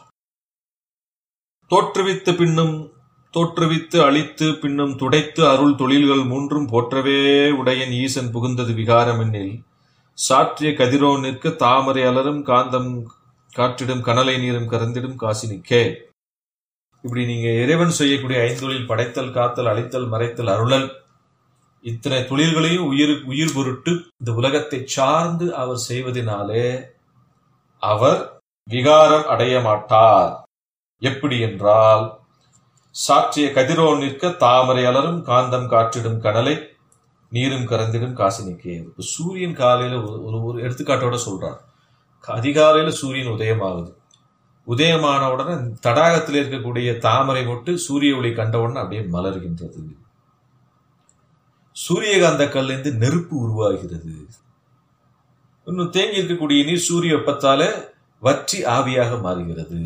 [SPEAKER 2] தோற்றுவித்து பின்னும் தோற்றுவித்து அழித்து பின்னும் துடைத்து அருள் தொழில்கள் மூன்றும் போற்றவே உடையன் ஈசன் புகுந்தது விகாரம் என்னில் சாற்றிய கதிரோ நிற்க தாமரை அலரும் காந்தம் காற்றிடும் கனலை நீரும் கறந்திடும் காசி நிற்கே இப்படி நீங்க இறைவன் செய்யக்கூடிய ஐந்தொழில் படைத்தல் காத்தல் அழித்தல் மறைத்தல் அருளல் இத்தனை தொழில்களையும் உயிர் உயிர் பொருட்டு இந்த உலகத்தை சார்ந்து அவர் செய்வதனாலே அவர் விகாரம் அடைய மாட்டார் எப்படி என்றால் சாற்றிய கதிரோ நிற்க தாமரை அலரும் காந்தம் காற்றிடும் கடலை நீரும் கறந்திடும் காசினிக்கே இப்ப சூரியன் காலையில ஒரு ஒரு எடுத்துக்காட்டோட சொல்றார் அதிகாலையில சூரியன் உதயமாகுது உதயமான உடனே தடாகத்தில் இருக்கக்கூடிய தாமரை மொட்டு சூரிய ஒளி கண்டவுடனே அப்படியே மலர்கின்றது சூரியகாந்த கல்லிருந்து நெருப்பு உருவாகிறது இன்னும் தேங்கி இருக்கக்கூடிய நீர் சூரிய வெப்பத்தால வற்றி ஆவியாக மாறுகிறது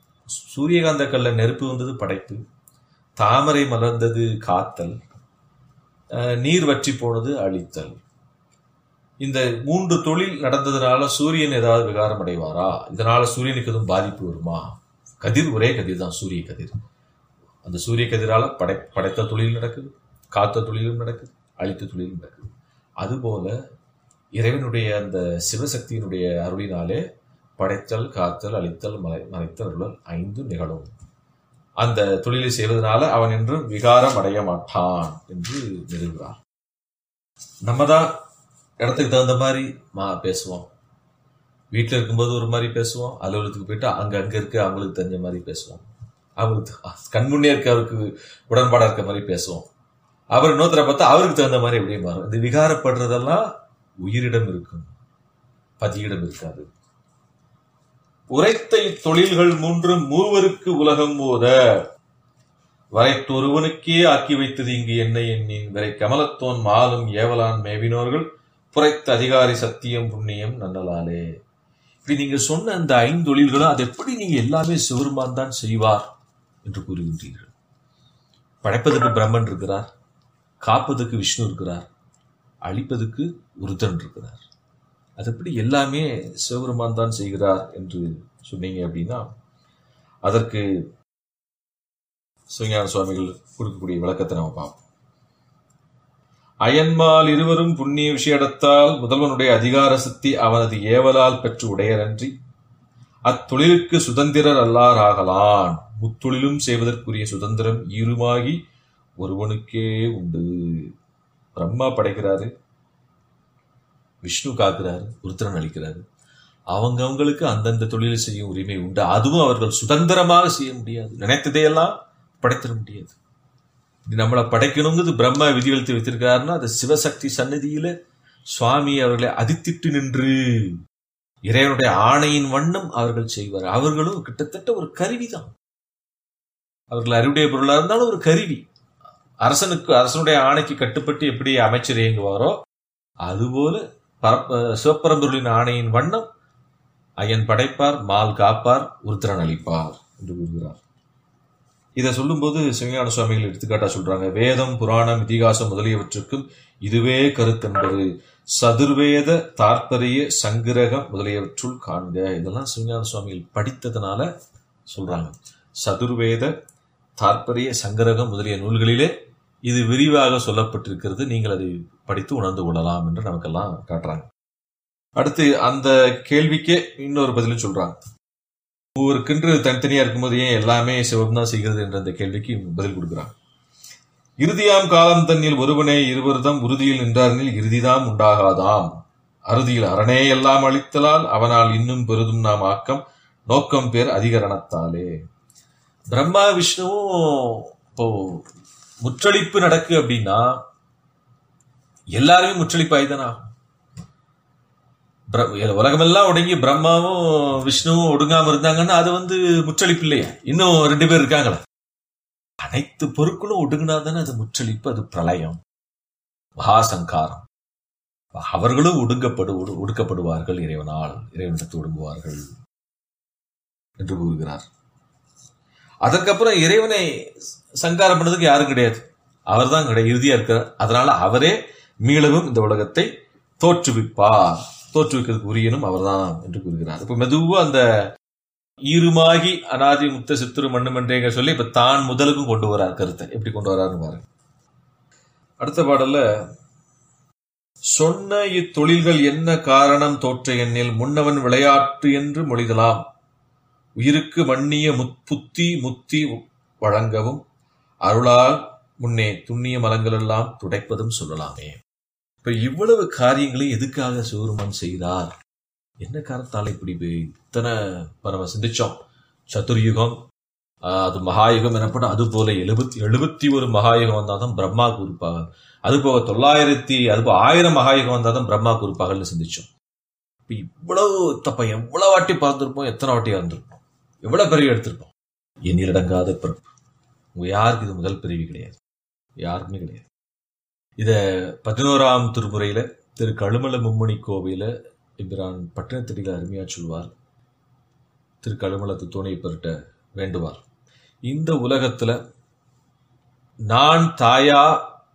[SPEAKER 2] சூரியகாந்த கல்ல நெருப்பு வந்தது படைப்பு தாமரை மலர்ந்தது காத்தல் அஹ், நீர் வற்றி போனது அழித்தல் இந்த மூன்று தொழில் நடந்ததுனால சூரியன் ஏதாவது விகாரம் அடைவாரா இதனால சூரியனுக்கு எதுவும் பாதிப்பு வருமா கதிர் ஒரே கதிர் தான் சூரிய கதிர் அந்த சூரிய கதிரால படை படைத்த தொழில் நடக்குது காத்த தொழிலும் நடக்குது அழித்த தொழிலும் நடக்குது அதுபோல இறைவனுடைய அந்த சிவசக்தியினுடைய அருளினாலே படைத்தல் காத்தல் அழித்தல் மலை மறைத்தல் அருளல் ஐந்தும் நிகழும் அந்த தொழிலை செய்வதனால அவன் என்றும் விகாரம் அடைய மாட்டான் என்று நிறுவுகிறார் நம்ம தான் இடத்துக்கு தகுந்த மாதிரி மா பேசுவோம் வீட்டில் இருக்கும்போது ஒரு மாதிரி பேசுவோம் அலுவலகத்துக்கு போயிட்டு அங்க அங்க இருக்க அவங்களுக்கு தெரிஞ்ச மாதிரி பேசுவோம் அவங்களுக்கு கண்முன்னே இருக்க அவருக்கு உடன்பாடா இருக்க மாதிரி பேசுவோம் அவர் இன்னொருத்தரை பார்த்தா அவருக்கு தகுந்த மாதிரி எப்படியும் மாறும் இந்த விகாரப்படுறதெல்லாம் உயிரிடம் இருக்கும் பதியிடம் இருக்காது உரைத்த தொழில்கள் மூன்றும் மூவருக்கு உலகம் போத வரைத்தொருவனுக்கே ஆக்கி வைத்தது இங்கு என்ன எண்ணின் விரை கமலத்தோன் மாலும் ஏவலான் மேவினோர்கள் புரைத்த அதிகாரி சத்தியம் புண்ணியம் நன்னலாலே இப்படி நீங்க சொன்ன அந்த ஐந்தொழில்களும் அது எப்படி நீங்க எல்லாமே சிவருமான் தான் செய்வார் என்று கூறுகின்றீர்கள் படைப்பதற்கு பிரம்மன் இருக்கிறார் காப்பதற்கு விஷ்ணு இருக்கிறார் அழிப்பதற்கு உருதன் இருக்கிறார் அது எப்படி எல்லாமே சிவபெருமான் தான் செய்கிறார் என்று சொன்னீங்க அப்படின்னா அதற்கு சிவஞான சுவாமிகள் கொடுக்கக்கூடிய விளக்கத்தை நம்ம பார்ப்போம் அயன்மால் இருவரும் புண்ணிய விஷயத்தால் முதல்வனுடைய அதிகார சக்தி அவனது ஏவலால் பெற்று உடையரன்றி அத்தொழிலுக்கு சுதந்திரர் அல்லாராகலான் முத்தொழிலும் செய்வதற்குரிய சுதந்திரம் ஈருமாகி ஒருவனுக்கே உண்டு பிரம்மா படைக்கிறாரு விஷ்ணு காக்கிறாரு உருத்திரன் அளிக்கிறாரு அவங்க அவங்களுக்கு அந்தந்த தொழிலை செய்யும் உரிமை உண்டு அதுவும் அவர்கள் சுதந்திரமாக செய்ய முடியாது நினைத்ததையெல்லாம் படைத்திட முடியாது இது நம்மளை படைக்கணுங்கிறது பிரம்ம விதிவெழுத்து வைத்திருக்காருன்னா அது சிவசக்தி சன்னதியில சுவாமி அவர்களை அதித்திட்டு நின்று இறைவனுடைய ஆணையின் வண்ணம் அவர்கள் செய்வார் அவர்களும் கிட்டத்தட்ட ஒரு கருவிதான் அவர்கள் அறிவுடைய பொருளா இருந்தாலும் ஒரு கருவி அரசனுக்கு அரசனுடைய ஆணைக்கு கட்டுப்பட்டு எப்படி அமைச்சர் இயங்குவாரோ அதுபோல பரப்ப சிவப்பரம்பொருளின் ஆணையின் வண்ணம் ஐயன் படைப்பார் மால் காப்பார் உருத்திரன் அளிப்பார் என்று கூறுகிறார் இதை சொல்லும்போது சிவஞான சுவாமிகள் எடுத்துக்காட்டா சொல்றாங்க வேதம் புராணம் இதிகாசம் முதலியவற்றுக்கும் இதுவே கருத்தென்பது சதுர்வேத தாற்பரிய சங்கிரகம் முதலியவற்றுள் காண்க இதெல்லாம் சிவஞான சுவாமிகள் படித்ததுனால சொல்றாங்க சதுர்வேத தாற்பரிய சங்கரகம் முதலிய நூல்களிலே இது விரிவாக சொல்லப்பட்டிருக்கிறது நீங்கள் அதை படித்து உணர்ந்து கொள்ளலாம் என்று நமக்கெல்லாம் காட்டுறாங்க அடுத்து அந்த கேள்விக்கே இன்னொரு பதிலும் சொல்றாங்க ஒவ்வொருக்கென்று தனித்தனியா இருக்கும்போது ஏன் எல்லாமே சிவம் தான் செய்கிறது என்ற அந்த கேள்விக்கு பதில் கொடுக்குறாங்க இறுதியாம் காலம் தன்னில் ஒருவனே இருவருதம் உறுதியில் நின்றார்னில் இறுதிதாம் உண்டாகாதாம் அறுதியில் அரணே எல்லாம் அளித்தலால் அவனால் இன்னும் பெரிதும் நாம் ஆக்கம் நோக்கம் பேர் அதிகரணத்தாலே பிரம்மா விஷ்ணுவும் இப்போ முற்றளிப்பு நடக்கு அப்படின்னா எல்லாருமே முற்றளிப்பாய் தானே ஆகும் பிர- உலகமெல்லாம் ஒடுங்கி பிரம்மாவும் விஷ்ணுவும் ஒடுங்காம இருந்தாங்கன்னா அது வந்து முற்றளிப்பு இல்லையா இன்னும் ரெண்டு பேர் இருக்காங்களே அனைத்து பொருட்களும் ஒடுங்கினா தானே அது முற்றளிப்பு அது பிரளயம் மகாசங்காரம் அவர்களும் ஒடுங்கப்படு ஒடு- ஒடுக்கப்படுவார்கள் இறைவனால் இறைவனிடத்து ஒடுங்குவார்கள் என்று கூறுகிறார் அதற்கப்புறம் இறைவனை சங்காரம் பண்ணதுக்கு யாரும் கிடையாது அவர் தான் கிடையாது இறுதியா இருக்கிறார் அதனால அவரே மீளவும் இந்த உலகத்தை தோற்றுவிப்பார் தோற்றுவிக்கிறதுக்கு உரியனும் அவர்தான் என்று கூறுகிறார் இப்ப மெதுவா அந்த ஈருமாகி அனாதி முத்த சித்துரு மண்ணுமென்றேங்க சொல்லி இப்ப தான் முதலுக்கும் கொண்டு வரார் கருத்தை எப்படி கொண்டு வராருன்னு பாருங்க அடுத்த பாடல்ல சொன்ன இத்தொழில்கள் என்ன காரணம் தோற்ற எண்ணில் முன்னவன் விளையாட்டு என்று மொழிதலாம் உயிருக்கு மன்னிய முப்புத்தி முத்தி வழங்கவும் அருளால் முன்னே துண்ணிய மலங்கள் எல்லாம் துடைப்பதும் சொல்லலாமே இப்ப இவ்வளவு காரியங்களை எதுக்காக சிவருமான் செய்தார் என்ன காரணத்தால் இப்படி வே- இத்தனை இப்ப நம்ம சிந்திச்சோம் சதுர்யுகம் ஆஹ், அது மகாயுகம் எனப்படும் அது போல எழுபத்தி எழுபத்தி ஒரு மகாயுகம் வந்தால் தான் பிரம்மா குறிப்பாக அது போக தொள்ளாயிரத்தி அது போக ஆயிரம் மகாயுகம் வந்தால் தான் பிரம்மா குறிப்பாகல்னு சிந்திச்சோம் இப்ப இவ்வளவு தப்ப எவ்வளவு வாட்டி பறந்திருப்போம் எத்தனை வாட்டி இறந்திருப்போம் எவ்வளவு பிறவி எடுத்திருப்போம் எண்ணிலடங்காத பிறப்பு உங்க யாருக்கு இது முதல் பிறவி கிடையாது யாருக்குமே கிடையாது இத பதினோராம் திருமுறையில திரு கழுமல மும்மணி கோவில இபிரான் பட்டினத்தடியில் அருமையா சொல்வார் திரு கழுமலத்து தோணை பெருட்ட வேண்டுவார் இந்த உலகத்துல நான் தாயா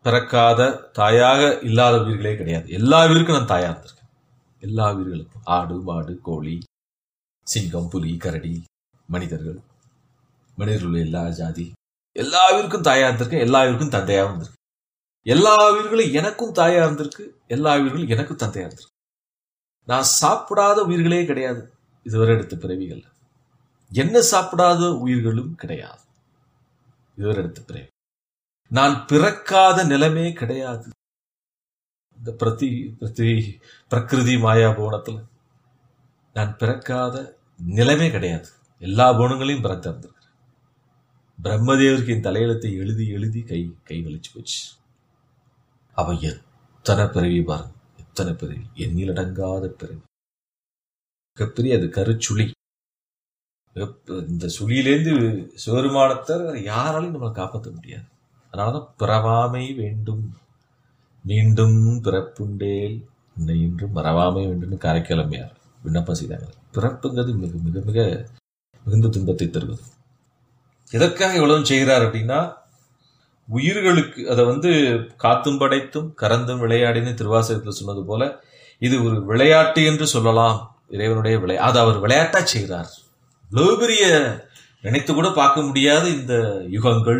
[SPEAKER 2] பிறக்காத தாயாக இல்லாத உயிர்களே கிடையாது எல்லா உயிருக்கும் நான் தாயா இருந்திருக்கேன் எல்லா உயிர்களுக்கும் ஆடு மாடு கோழி சிங்கம் புலி கரடி மனிதர்கள் மனிதர்கள் எல்லா ஜாதி எல்லா உயிருக்கும் தாயா இருந்திருக்கேன் எல்லா உயிருக்கும் தந்தையா இருந்திருக்கு எல்லா உயிர்களும் எனக்கும் தாயா இருந்திருக்கு எல்லா உயிர்களும் எனக்கும் தந்தையா இருந்திருக்கு நான் சாப்பிடாத உயிர்களே கிடையாது இதுவரை எடுத்த பிறவிகள் என்ன சாப்பிடாத உயிர்களும் கிடையாது இதுவரை எடுத்த பிறவி நான் பிறக்காத நிலைமே கிடையாது இந்த பிரதி பிரதி பிரகிருதி மாயா போனத்துல நான் பிறக்காத நிலைமே கிடையாது எல்லா குணங்களையும் பிறந்திருந்திருக்கிறேன் பிரம்மதேவருக்கு என் தலையெழுத்தை எழுதி எழுதி கை கை வலிச்சு போச்சு அவ எத்தனை பிறவி பாருங்க எத்தனை பிறவி எண்ணிலடங்காத பிறவி மிகப்பெரிய அது கருச்சுளி மிகப்ப- இந்த சுழியிலேருந்து சிவருமானத்தை யாராலையும் நம்மளை காப்பாற்ற முடியாது அதனாலதான் பிறவாமை வேண்டும் மீண்டும் பிறப்புண்டேல் இன்னை இன்றும் மறவாமை வேண்டும்னு காரைக்கிழமையார் விண்ணப்பம் செய்தாங்க பிறப்புங்கிறது மிக மிக மிக மிகுந்த துன்பத்தை தருவது எதற்காக இவ்வளவு செய்கிறார் அப்படின்னா உயிர்களுக்கு அதை வந்து காத்தும் படைத்தும் கறந்தும் விளையாடின்னு திருவாசகத்தில் சொன்னது போல இது ஒரு விளையாட்டு என்று சொல்லலாம் இறைவனுடைய விளை அதை அவர் விளையாட்டா செய்கிறார் இவ்வளவு பெரிய நினைத்து கூட பார்க்க முடியாத இந்த யுகங்கள்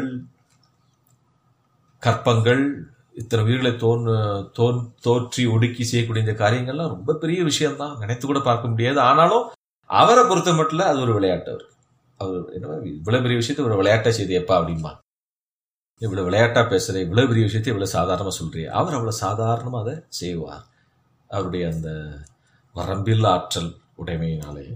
[SPEAKER 2] கற்பங்கள் இத்தனை உயிர்களை தோன் தோன் தோற்றி ஒடுக்கி செய்யக்கூடிய இந்த காரியங்கள்லாம் ரொம்ப பெரிய விஷயம்தான் நினைத்து கூட பார்க்க முடியாது ஆனாலும் அவரை பொறுத்த மட்டும் அது ஒரு விளையாட்டு அவருக்கு அவர் என்ன இவ்வளவு பெரிய விஷயத்தை ஒரு விளையாட்டா செய்து எப்பா அப்படிமா இவ்வளவு விளையாட்டா பேசுற இவ்வளவு பெரிய விஷயத்தை இவ்வளவு சாதாரணமா சொல்றிய அவர் அவ்வளவு சாதாரணமா அதை செய்வார் அவருடைய அந்த வரம்பில் ஆற்றல் உடைமையினாலே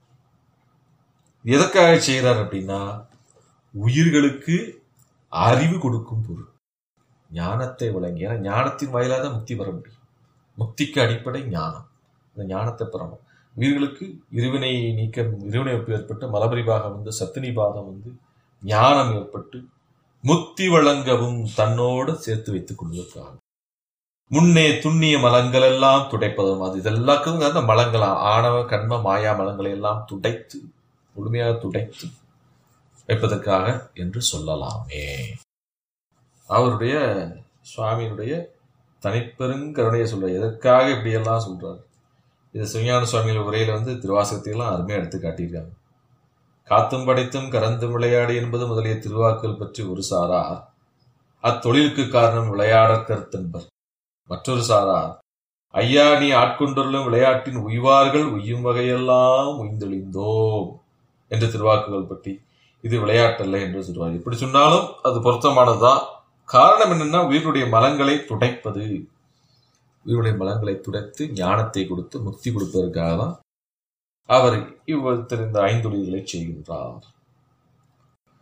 [SPEAKER 2] எதற்காக செய்கிறார் அப்படின்னா உயிர்களுக்கு அறிவு கொடுக்கும் பொருள் ஞானத்தை வழங்கி ஏன்னா ஞானத்தின் வாயிலாக தான் முக்தி பெற முடியும் முக்திக்கு அடிப்படை ஞானம் அந்த ஞானத்தை பெறணும் உயிர்களுக்கு இருவினை நீக்க இருவினை ஒப்பு ஏற்பட்டு மலபரிபாகம் வந்து சத்தினிபாதம் வந்து ஞானம் ஏற்பட்டு முக்தி வழங்கவும் தன்னோடு சேர்த்து வைத்துக் கொள்வதற்காக முன்னே துண்ணிய மலங்கள் எல்லாம் துடைப்பதும் அது இதெல்லாக்கும் அந்த மலங்களா ஆணவ கண்ம மாயா மலங்களை எல்லாம் துடைத்து முழுமையாக துடைத்து வைப்பதற்காக என்று சொல்லலாமே அவருடைய சுவாமியினுடைய தனிப்பெருங்கருணையை சொல்ற எதற்காக இப்படியெல்லாம் சொல்றார் இது சிவஞான சுவாமிகள் உரையில வந்து திருவாசகத்தையெல்லாம் அருமையா எடுத்து காட்டியிருக்காங்க காத்தும் படைத்தும் கறந்தும் விளையாடு என்பது முதலிய திருவாக்கள் பற்றி ஒரு சாரார் அத்தொழிலுக்கு காரணம் விளையாடற் கருத்தென்பர் மற்றொரு சாரார் ஐயா நீ ஆட்கொண்டுள்ளும் விளையாட்டின் உய்வார்கள் உய்யும் வகையெல்லாம் உய்ந்தொழிந்தோம் என்ற திருவாக்குகள் பற்றி இது விளையாட்டல்ல என்று சொல்வார் எப்படி சொன்னாலும் அது பொருத்தமானதுதான் காரணம் என்னன்னா உயிர்களுடைய மலங்களை துடைப்பது உயிர்களுடைய மலங்களை துடைத்து ஞானத்தை கொடுத்து முக்தி கொடுப்பதற்காக தான் அவர் இவ்வளவு தெரிந்த ஐந்தொழில்களை செய்கின்றார்